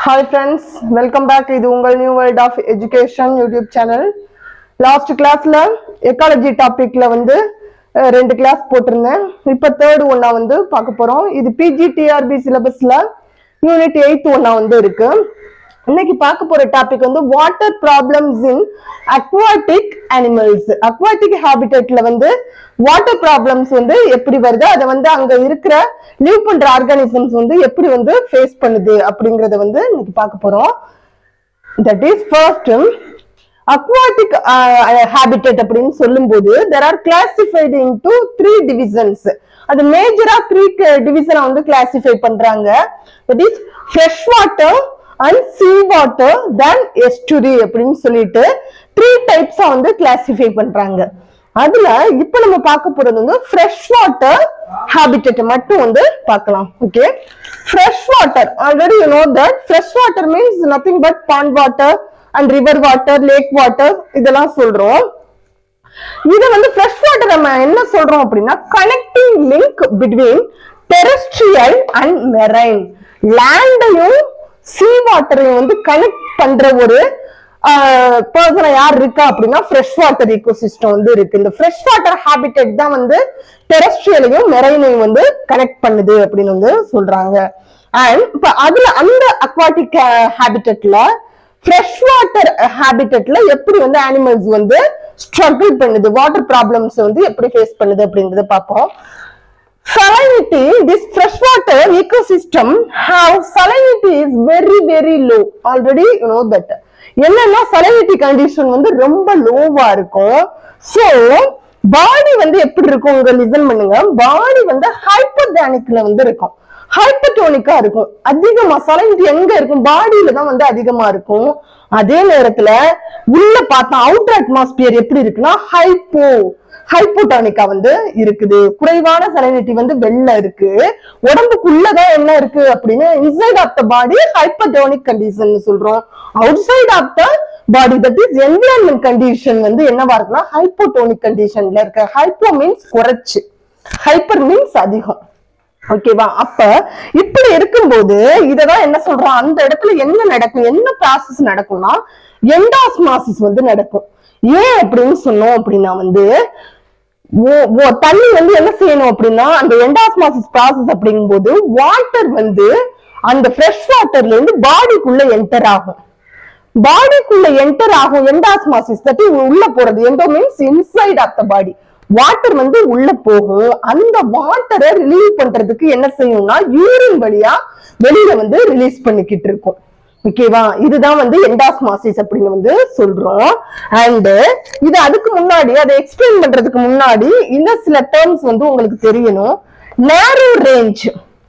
hi friends welcome back இது உங்கள் new world of education YouTube channel last கிளாஸ்ல ecology டாபிக்ல வந்து அஹ், ரெண்டு கிளாஸ் போட்டிருந்தேன் இப்போ தேர்ட் ஒன்னா வந்து பார்க்க போறோம் இது பிஜிடிஆர்பி சிலபஸ்ல யூனிட் எயித் ஒன்னா வந்து இருக்கு இன்னைக்கு பார்க்க போற டாபிக் வந்து water problems in aquatic animals aquatic ஹாபிட்டட்ல வந்து வாட்டர் ப்ராப்ளம்ஸ் வந்து எப்படி வருது அதை வந்து அங்க இருக்கிற லிவ் பண்ற ஆர்கானிசம்ஸ் வந்து எப்படி வந்து ஃபேஸ் பண்ணுது அப்படிங்கறத வந்து இன்னைக்கு பார்க்க போறோம் that is first aquatic habitat அப்படின்னு சொல்லும்போது there are classified into three divisions அது மேஜரா த்ரீ டிவிஷனை வந்து கிளாசிஃபை பண்றாங்க that is fresh water and sea water then estuary அப்படின்னு சொல்லிட்டு த்ரீ டைப்ஸா வந்து கிளாசிஃபை பண்றாங்க அதுல இப்ப நம்ம பார்க்க போறது வந்து ஃப்ரெஷ் வாட்டர் ஹாபிட்டட் மட்டும் வந்து பார்க்கலாம் okay fresh water already you know that fresh water means nothing but pond water and river water lake water இதெல்லாம் சொல்றோம் இது வந்து ஃப்ரெஷ் வாட்டர் நம்ம என்ன சொல்றோம் அப்படின்னா connecting link between terrestrial and marine லேண்டையும் சீ வாட்டரையும் வந்து கனெக்ட் பண்ற ஒரு பர்சனை யார் இருக்கா அப்படின்னா ஃப்ரெஷ் வாட்டர் ஈகோசிஸ்டம் வந்து இருக்கு இந்த ஃப்ரெஷ் வாட்டர் ஹாபிட்டட் தான் வந்து டெரஸ்ட்ரியலையும் மெரைனையும் வந்து கனெக்ட் பண்ணுது அப்படின்னு வந்து சொல்றாங்க அண்ட் இப்ப அதுல அந்த அக்வாட்டிக் ஹாபிட்டட்ல ஃப்ரெஷ் வாட்டர் ஹாபிட்டட்ல எப்படி வந்து அனிமல்ஸ் வந்து ஸ்ட்ரகிள் பண்ணுது வாட்டர் ப்ராப்ளம்ஸ் வந்து எப்படி ஃபேஸ் பண்ணுது அப்படிங்கறத பார்ப்போம் salinity this freshwater ecosystem have salinity is very very low already you know that என்னன்னா salinity கண்டிஷன் வந்து ரொம்ப லோவா இருக்கும் சோ பாடி வந்து எப்படி இருக்கும் உங்க லிசன் பண்ணுங்க பாடி வந்து ஹைப்போதானிக்ல வந்து இருக்கும் ஹைப்போடோனிக்கா இருக்கும் அதிகமா salinity எங்க இருக்கும் பாடியில தான் வந்து அதிகமா இருக்கும் அதே நேரத்துல உள்ள பார்த்தா அவுட்டர் அட்மாஸ்பியர் எப்படி இருக்குன்னா ஹைப்போ ஹைப்போடானிக்கா வந்து இருக்குது குறைவான சலைனிட்டி வந்து வெளில இருக்கு உடம்புக்குள்ளதான் என்ன இருக்கு அப்படின்னு inside of the body hypotonic condition சொல்றோம் outside of the body that is environment condition வந்து என்னவா இருக்குன்னா ஹைப்போடோனிக் கண்டிஷன்ல இருக்க ஹைப்போ மீன்ஸ் குறைச்சு ஹைப்பர் மீன்ஸ் அதிகம் ஓகேவா அப்ப இப்படி இருக்கும்போது இததான் என்ன சொல்றோம் அந்த இடத்துல என்ன நடக்கும் என்ன ப்ராசஸ் நடக்கும்னா எண்டாஸ்மாசிஸ் வந்து நடக்கும் ஏன் அப்படின்னு சொன்னோம் அப்படின்னா வந்து ஓ- ஓ- தண்ணி வந்து என்ன செய்யணும் அப்படின்னா அந்த எண்டாஸ்மாசிஸ் ப்ராசஸ் அப்படிங்கும்போது வாட்டர் வந்து அந்த ஃப்ரெஷ் வாட்டர்ல இருந்து பாடிக்குள்ள என்டர் ஆகும் பாடிக்குள்ள என்டர் ஆகும் எண்டாஸ்மாசிஸ் தட்டி உள்ள போறது endo means inside of the body water வந்து உள்ள போகும் அந்த வாட்டரை ரிலீவ் பண்றதுக்கு என்ன செய்யும்னா யூரின் வழியா வெளியில வந்து ரிலீஸ் பண்ணிக்கிட்டு இருக்கும் ஓகேவா இதுதான் வந்து எண்டாஸ்மாசிஸ் அப்படின்னு வந்து சொல்றோம் அண்ட் இது அதுக்கு முன்னாடி அதை எக்ஸ்பிளைன் பண்றதுக்கு முன்னாடி இன்னும் சில டேர்ம்ஸ் வந்து உங்களுக்கு தெரியணும் narrow range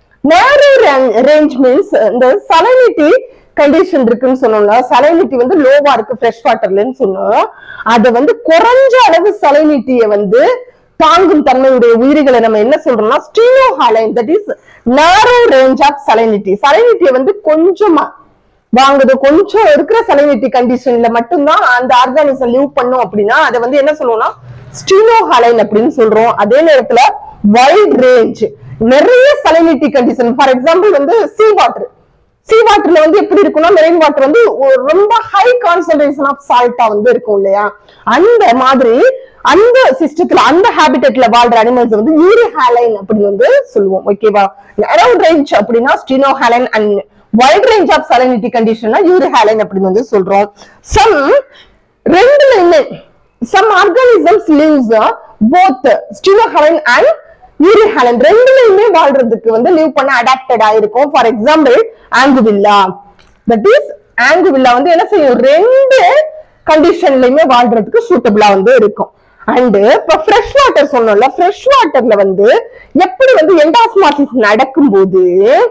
narrow range means இந்த சலைனிட்டி கண்டிஷன் இருக்குன்னு சொன்னோம்ல சலைனிட்டி வந்து லோவா இருக்கு ஃப்ரெஷ் வாட்டர்லன்னு சொன்னோம் அதை வந்து குறைஞ்ச அளவு சலைனிட்டியை வந்து தாங்கும் தன்மையுடைய உயிரிகளை நம்ம என்ன சொல்றோம்னா stenohaline that is narrow range of salinity சலைனிட்டியை வந்து கொஞ்சமா வாங்குது கொஞ்சம் இருக்கிற சலைனிட்டி கண்டிஷன்ல மட்டும்தான் அந்த ஆர்கானிசம் லிவ் பண்ணும் அப்படின்னா அதை வந்து என்ன சொல்லுவோம்னா ஸ்டீனோஹாலைன் அப்படின்னு சொல்றோம் அதே நேரத்துல வைட் ரேஞ்ச் நிறைய சலைனிட்டி கண்டிஷன் ஃபார் எக்ஸாம்பிள் வந்து சீ வாட்டர் சீ வாட்டர்ல வந்து எப்படி இருக்கும்னா மெரைன் வாட்டர் வந்து ஒரு- ரொம்ப ஹை கான்சன்ட்ரேஷன் ஆஃப் சால்ட்டா வந்து இருக்கும் இல்லையா அந்த மாதிரி அந்த சிஸ்டத்துல அந்த ஹாபிட்டட்ல வாழ்ற அனிமல்ஸ் வந்து யூரிஹாலைன் அப்படின்னு வந்து சொல்லுவோம் ஓகேவா அரௌண்ட் ரேஞ்ச் அப்படின்னா stenohaline and wide range of salinity கண்டிஷன்னா யூரிஹாலைன் அப்படின்னு வந்து சொல்றோம் சம் ரெண்டுலையுமே some organisms lives both stenohaline and euryhaline ரெண்டுலையுமே வாழ்றதுக்கு வந்து லீவ் பண்ண அடாப்டட் ஆயிருக்கும் for example Anguilla that is Anguilla வந்து என்ன செய்யும் ரெண்டு கண்டிஷன்லயுமே வாழ்றதுக்கு சூட்டபிளா வந்து இருக்கும் அண்ட் இப்ப ஃப்ரெஷ் வாட்டர் சொன்னோம்ல ஃப்ரெஷ் வாட்டர்ல வந்து எப்படி வந்து எண்டாஸ்மாசிஸ் நடக்கும்போது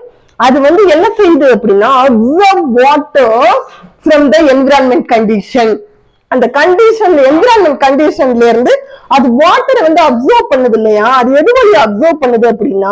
அது வந்து என்ன செய்யுது அப்படின்னா absorb water from the environment condition அந்த கண்டிஷன் என்விரான்மெண்ட் கண்டிஷன்ல இருந்து அது வாட்டரை வந்து அப்சர்வ் பண்ணுது இல்லையா அது எது வழி அப்சர்வ் பண்ணுது அப்படின்னா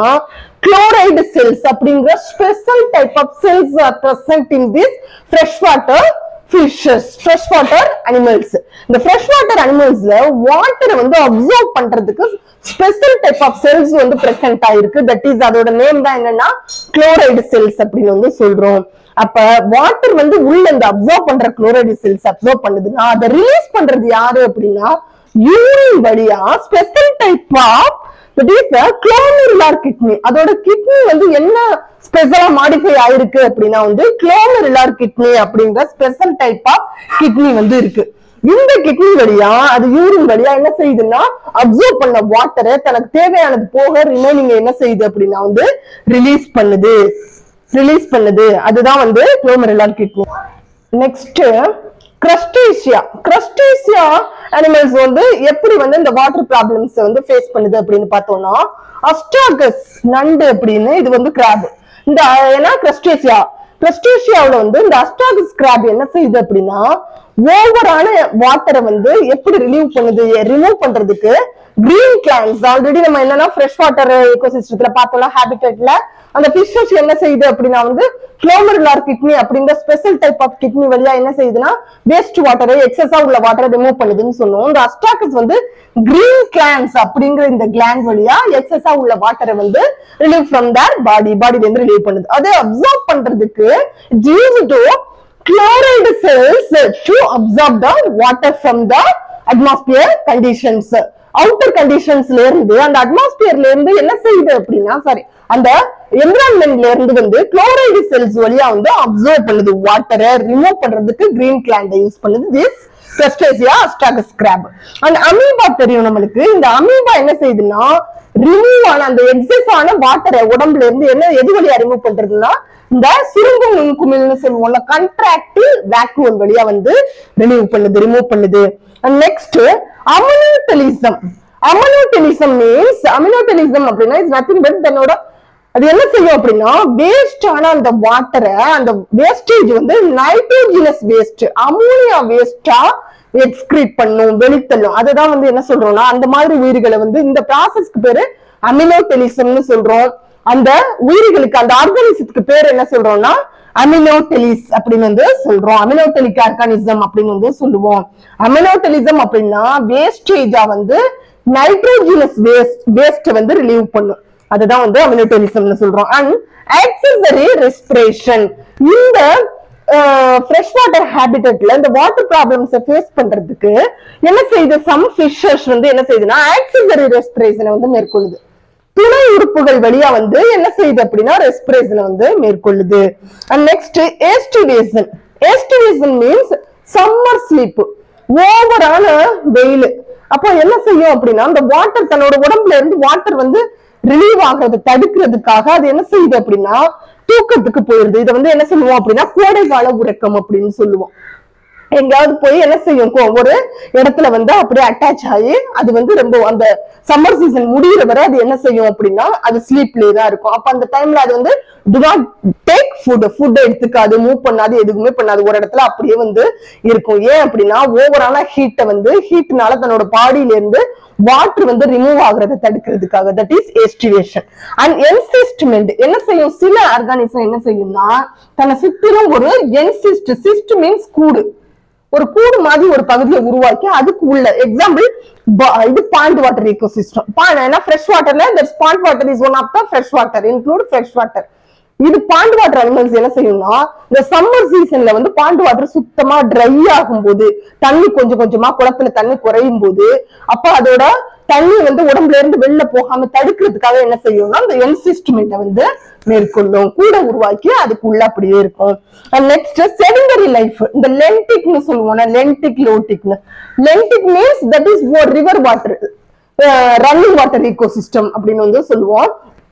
குளோரைடு செல்ஸ் அப்படிங்கிற special type of cells are present in this fresh water fishes fresh water animals இந்த ஃப்ரெஷ் வாட்டர் அனிமல்ஸ்ல வாட்டரை வந்து அப்சர்வ் பண்றதுக்கு ஸ்பெஷல் டைப் ஆஃப் செல்ஸ் வந்து பிரசன்ட் ஆயிருக்கு தட் இஸ் அதோட நேம் தான் என்னன்னா குளோரைடு செல்ஸ் அப்படின்னு வந்து சொல்றோம் அப்ப வாட்டர் வந்து உள்ள இந்த அப்சர்வ் பண்ற குளோரைடு செல்ஸ் அப்சர்வ் பண்ணுதுன்னா அதை ரிலீஸ் பண்றது யாரு அப்படின்னா யூரின் வழியா special type of that is glomerular kidney அதோட கிட்னி வந்து என்ன ஸ்பெஷலா மாடிஃபை ஆயிருக்கு அப்படின்னா வந்து குளோமெருலார் கிட்னி அப்படிங்கிற ஸ்பெஷல் டைப் ஆஃப் கிட்னி வந்து இருக்கு இந்த கிட்னி வழியா அது யூரின் வழியா என்ன செய்யுதுன்னா அப்சர்வ் பண்ண வாட்டரை தனக்கு தேவையானது போக ரிமைனிங் என்ன செய்யுது அப்படின்னா வந்து ரிலீஸ் பண்ணுது ரிலீஸ் பண்ணுது அதுதான் வந்து glomerular kidney next crustacea crustacea animals வந்து எப்படி வந்து இந்த வாட்டர் ப்ராப்ளம்ஸ் வந்து ஃபேஸ் பண்ணுது அப்படின்னு பார்த்தோம்னா அஸ்டாகஸ் நண்டு அப்படின்னு இது வந்து கிராப் இந்த ஏன்னா கிரஸ்டேசியா கிரஸ்டேசியாவுல வந்து இந்த அஸ்டாகஸ் கிராப் என்ன செய்யுது அப்படின்னா ஓவரான வாட்டரை வந்து எப்படி ரிலீவ் பண்ணுது ரிமூவ் பண்றதுக்கு கிரீன் கிளான்ஸ் ஆல்ரெடி நம்ம என்னன்னா ஃப்ரெஷ் வாட்டர் எக்கோசிஸ்டத்துல பார்த்தோம்னா ஹேபிட்டட்ல அந்த ஃபிஷஸ் என்ன செய்யுது அப்படின்னா வந்து குளோமருலார் கிட்னி அப்படிங்கிற ஸ்பெஷல் டைப் ஆஃப் கிட்னி வழியா என்ன செய்யுதுன்னா வேஸ்ட் வாட்டரை எக்ஸஸா உள்ள வாட்டரை ரிமூவ் பண்ணுதுன்னு சொன்னோம் இந்த அஸ்டாக்கஸ் வந்து கிரீன் கிளான்ஸ் அப்படிங்கிற இந்த கிளாண்ட் வழியா எக்ஸஸா உள்ள வாட்டரை வந்து ரிலீவ் ஃப்ரம் தர் பாடி பாடில இருந்து ரிலீவ் பண்ணுது அதை அப்சர்வ் பண்றதுக்கு use to chloride cells to absorb the water from the atmosphere conditions outer கண்டிஷன்ஸ்ல இருந்து அந்த அட்மாஸ்பியர்ல இருந்து என்ன செய்யுது அப்படின்னா சாரி அந்த என்விரான்மெண்ட்ல இருந்து வந்து குளோரைடு செல்ஸ் வழியா வந்து அப்சர்வ் பண்ணுது வாட்டரை ரிமூவ் பண்றதுக்கு கிரீன் கிளாண்டை யூஸ் பண்ணுது this Crustacea astragus crab and amoeba தெரியும் நம்மளுக்கு இந்த அமீபா என்ன செய்யுதுன்னா ரிமூவ் ஆன அந்த எக்ஸஸ் ஆன வாட்டரை உடம்புல இருந்து என்ன எது வழியா ரிமூவ் பண்றதுன்னா இந்த சுருங்கு நுண்குமிழ்னு சொல்லுவோம்ல கண்ட்ராக்டிவ் வேக்யூல் வழியா வந்து ரிமூவ் பண்ணுது ரிமூவ் பண்ணுது நெக்ஸ்ட் அமினோட்டெலிசம் அமினோட்டெலிசம் மீன்ஸ் அமினோட்டெலிசம் அப்படின்னா இட்ஸ் நத்திங் பட் தன்னோட அது என்ன செய்யும் அப்படின்னா வேஸ்ட் ஆன அந்த வாட்டரை அந்த வேஸ்டேஜ் வந்து நைட்ரோஜினஸ் வேஸ்ட் அமோனியா வேஸ்டா எக்ஸ்கிரீட் பண்ணும் வெளித்தள்ளும் அதுதான் வந்து என்ன சொல்றோம்னா அந்த மாதிரி உயிர்களை வந்து இந்த ப்ராசஸ்க்கு பேரு அமினோடெலிசம்னு சொல்றோம் அந்த உயிர்களுக்கு அந்த ஆர்கானிசத்துக்கு பேர் என்ன சொல்றோம்னா அமினோடெலிஸ் அப்படின்னு வந்து சொல்றோம் அமினோடெலிக் ஆர்கானிசம் அப்படின்னு வந்து சொல்லுவோம் அமினோடெலிசம் அப்படின்னா வேஸ்டேஜா வந்து நைட்ரோஜினஸ் வேஸ்ட் வேஸ்ட் வந்து ரிலீவ் பண்ணும் அதுதான் வந்து அமினோடெலிசம்னு சொல்றோம் அண்ட் ஆக்சசரி ரெஸ்பிரேஷன் இந்த ஃப்ரெஷ் வாட்டர் ஹேபிட்டட்ல இந்த வாட்டர் ப்ராப்ளம்ஸை ஃபேஸ் பண்றதுக்கு என்ன செய்யுது சம் ஃபிஷர்ஸ் வந்து என்ன செய்யுதுன்னா ஆக்சசரி ரெஸ்பிரேஷனை வந்து மேற்கொள்ளுது துணை உறுப்புகள் வழியா வந்து என்ன செய்யுது அப்படின்னா ரெஸ்பிரேஷனை வந்து மேற்கொள்ளுது and next aestivation aestivation means summer sleep ஓவரான வெயில் அப்போ என்ன செய்யும் அப்படின்னா அந்த வாட்டர் தன்னோட உடம்புல இருந்து வாட்டர் வந்து ரிலீவ் ஆகிறத தடுக்கிறதுக்காக அது என்ன செய்யுது அப்படின்னா தூக்கத்துக்கு போயிருது இதை வந்து என்ன சொல்லுவோம் அப்படின்னா கோடைகால உறக்கம் அப்படின்னு சொல்லுவோம் எங்கேயாவது போய் என்ன செய்யும் கோ- ஒரு இடத்துல வந்து அப்படியே அட்டாச் ஆகி அது வந்து ரொம்ப அந்த சம்மர் சீசன் முடியிற வரை அது என்ன செய்யும் அப்படின்னா அது ஸ்லீப்லயே தான் இருக்கும் அப்ப அந்த டைம்ல அது வந்து do not take food food எடுத்துக்காது மூவ் பண்ணாது எதுவுமே பண்ணாது ஒரு இடத்துல அப்படியே வந்து இருக்கும் ஏன் அப்படின்னா ஓவரான ஹீட்டை வந்து ஹீட்னால தன்னோட பாடியில இருந்து வாட்டர் வந்து ரிமூவ் ஆகுறதை தடுக்கிறதுக்காக that is aestivation and encystment என்ன செய்யும் சில ஆர்கானிசம் என்ன செய்யும்னா தன்னை சுத்திலும் ஒரு என்சிஸ்ட் சிஸ்ட் மீன்ஸ் கூடு ஒரு கூடு மாதிரி ஒரு பகுதியை உருவாக்கி அதுக்கு உள்ள எக்ஸாம்பிள் இது பாண்ட் வாட்டர் ஈகோ சிஸ்டம் ஏன்னா ஃப்ரெஷ் வாட்டர்ல இந்த pond water is one of the fresh water include fresh water இது பாண்ட் வாட்டர் அனிமல்ஸ் என்ன செய்யும்னா இந்த சம்மர் சீசன்ல வந்து பாண்ட் வாட்டர் சுத்தமா ட்ரை ஆகும்போது தண்ணி கொஞ்சம் கொஞ்சமா குளத்துல தண்ணி குறையும் போது அப்ப அதோட தண்ணி வந்து உடம்புல இருந்து வெளில போகாம தடுக்கிறதுக்காக என்ன செய்யும்னா இந்த என்சிஸ்ட்மெண்ட்டை வந்து மேற்கொள்ளும் கூட உருவாக்கி அதுக்குள்ள அப்படியே இருக்கும் நெக்ஸ்ட் செடிண்டரி லைஃப் இந்த லென்டிக்னு சொல்லுவோம் லென்டிக் லோட்டிக்னு lentic means that is river water running water ecosystem அப்படின்னு வந்து சொல்லுவோம்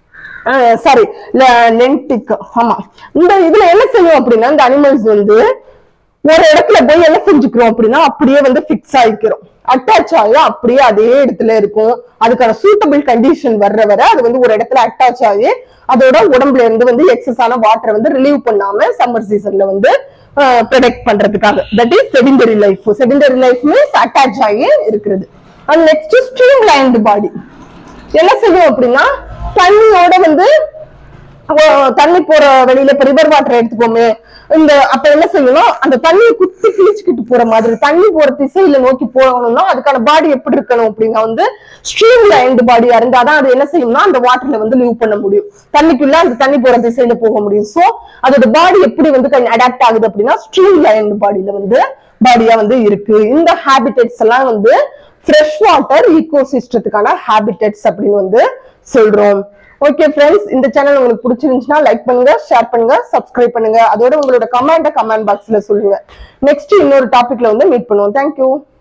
சாரி லென்டிக் ஆமா இந்த இதுல என்ன செய்யும் அப்படின்னா இந்த அனிமல்ஸ் வந்து ஒரு இடத்துல போய் என்ன செஞ்சுக்கிறோம் அப்படின்னா அப்படியே வந்து ஃபிக்ஸ் ஆயிக்கிறோம் அட்டாச் ஆகி அப்படியே அதே இடத்துல இருக்கும் அதுக்கான சூட்டபிள் கண்டிஷன் வர்ற வரை அது வந்து ஒரு இடத்துல அட்டாச் ஆகி அதோட உடம்புல இருந்து வந்து எக்ஸஸ் ஆன வாட்டரை வந்து ரிலீவ் பண்ணாம சம்மர் சீசன்ல வந்து ப்ரொடெக்ட் பண்றதுக்காக that is sedentary life sedentary life means attach ஆகி இருக்கிறது and next streamlined body என்ன செய்யும் அப்படின்னா தண்ணியோட வந்து அப்போ தண்ணி போற வெளியில இப்ப ரிவர் வாட்டர் எடுத்துக்கோமே இந்த அப்ப என்ன செய்யணும் அந்த தண்ணியை குத்தி கிழிச்சுக்கிட்டு போற மாதிரி தண்ணி போற திசையில நோக்கி போகணும்னா அதுக்கான பாடி எப்படி இருக்கணும் அப்படின்னா வந்து ஸ்ட்ரீம் லைன்டு பாடியா இருந்தாதான் அது என்ன செய்யும்னா அந்த வாட்டர்ல வந்து லீவ் பண்ண முடியும் தண்ணிக்குள்ள அந்த தண்ணி போற திசையில போக முடியும் சோ அதோட பாடி எப்படி வந்து அடாப்ட் ஆகுது அப்படின்னா ஸ்ட்ரீம் லைன்டு பாடியில வந்து பாடியா வந்து இருக்கு இந்த ஹேபிடேட்ஸ் எல்லாம் வந்து ஃப்ரெஷ் வாட்டர் ஈகோ சிஸ்டத்துக்கான ஹேபிடேட்ஸ் அப்படின்னு வந்து சொல்றோம் ஓகே ஃப்ரெண்ட்ஸ் இந்த சேனல் உங்களுக்கு பிடிச்சிருந்துச்சுன்னா லைக் பண்ணுங்க ஷேர் பண்ணுங்க சப்ஸ்கிரைப் பண்ணுங்க அதோட உங்களோட கமெண்ட்டை கமெண்ட் பாக்ஸ்ல சொல்லுங்க நெக்ஸ்ட் இன்னொரு டாபிக்ல வந்து மீட் பண்ணுவோம் தேங்க்யூ